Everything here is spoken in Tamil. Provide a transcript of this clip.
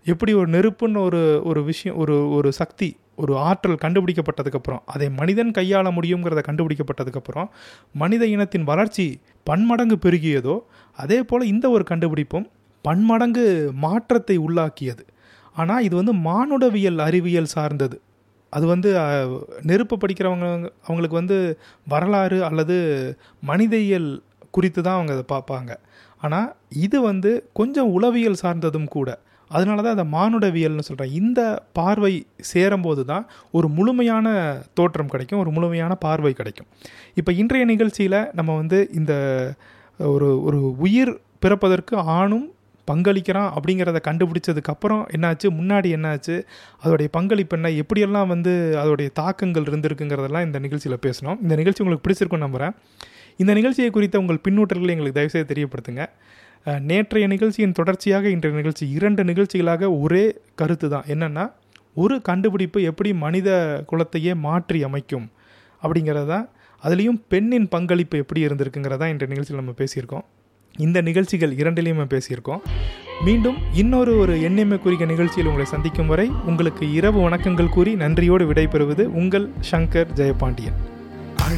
எப்படி ஒரு நெருப்புன்னு ஒரு ஒரு விஷயம் ஒரு ஒரு சக்தி ஒரு ஆற்றல் கண்டுபிடிக்கப்பட்டதுக்கப்புறம் அதை மனிதன் கையாள முடியுங்கிறத கண்டுபிடிக்கப்பட்டதுக்கப்புறம் மனித இனத்தின் வளர்ச்சி பன்மடங்கு பெருகியதோ அதே போல் இந்த ஒரு கண்டுபிடிப்பும் பன்மடங்கு மாற்றத்தை உள்ளாக்கியது ஆனால் இது வந்து மானுடவியல் அறிவியல் சார்ந்தது அது வந்து அஹ், நெருப்பு படிக்கிறவங்க அவங்களுக்கு வந்து வரலாறு அல்லது மனிதவியல் குறித்து தான் அவங்க அதை பார்ப்பாங்க ஆனால் இது வந்து கொஞ்சம் உளவியல் சார்ந்ததும் கூட அதனால தான் அதை மானுடவியல்னு சொல்கிறேன் இந்த பார்வை சேரும்போது தான் ஒரு முழுமையான தோற்றம் கிடைக்கும் ஒரு முழுமையான பார்வை கிடைக்கும் இப்போ இன்றைய நிகழ்ச்சியில் நம்ம வந்து இந்த ஒரு ஒரு உயிர் பிறப்பதற்கு ஆணும் பங்களிக்கிறான் அப்படிங்கிறத கண்டுபிடிச்சதுக்கு அப்புறம் என்னாச்சு முன்னாடி என்னாச்சு அதோடைய பங்களிப்பு என்ன எப்படியெல்லாம் வந்து அதோடைய தாக்கங்கள் இருந்திருக்குங்கிறதெல்லாம் இந்த நிகழ்ச்சியில் பேசணும் இந்த நிகழ்ச்சி உங்களுக்கு பிடிச்சிருக்கும்னு நம்புகிறேன் இந்த நிகழ்ச்சியை குறித்த உங்கள் பின்னூட்டல்களை எங்களுக்கு தயவுசெய்து தெரியப்படுத்துங்க அஹ், நேற்றைய நிகழ்ச்சியின் தொடர்ச்சியாக இன்றைய நிகழ்ச்சி இரண்டு நிகழ்ச்சிகளாக ஒரே கருத்து தான் என்னென்னா ஒரு கண்டுபிடிப்பு எப்படி மனித குலத்தையே மாற்றி அமைக்கும் அப்படிங்கிறது தான் அதுலேயும் பெண்ணின் பங்களிப்பு எப்படி இருந்திருக்குங்கிறதா இன்றைய நிகழ்ச்சியில் நம்ம பேசியிருக்கோம் இந்த நிகழ்ச்சிகள் இரண்டிலையுமே பேசியிருக்கோம் மீண்டும் இன்னொரு ஒரு எண்ணெய்மை குறிக்க நிகழ்ச்சியில் உங்களை சந்திக்கும் வரை உங்களுக்கு இரவு வணக்கங்கள் கூறி நன்றியோடு விடைபெறுவது உங்கள் சங்கர் ஜெயபாண்டியன்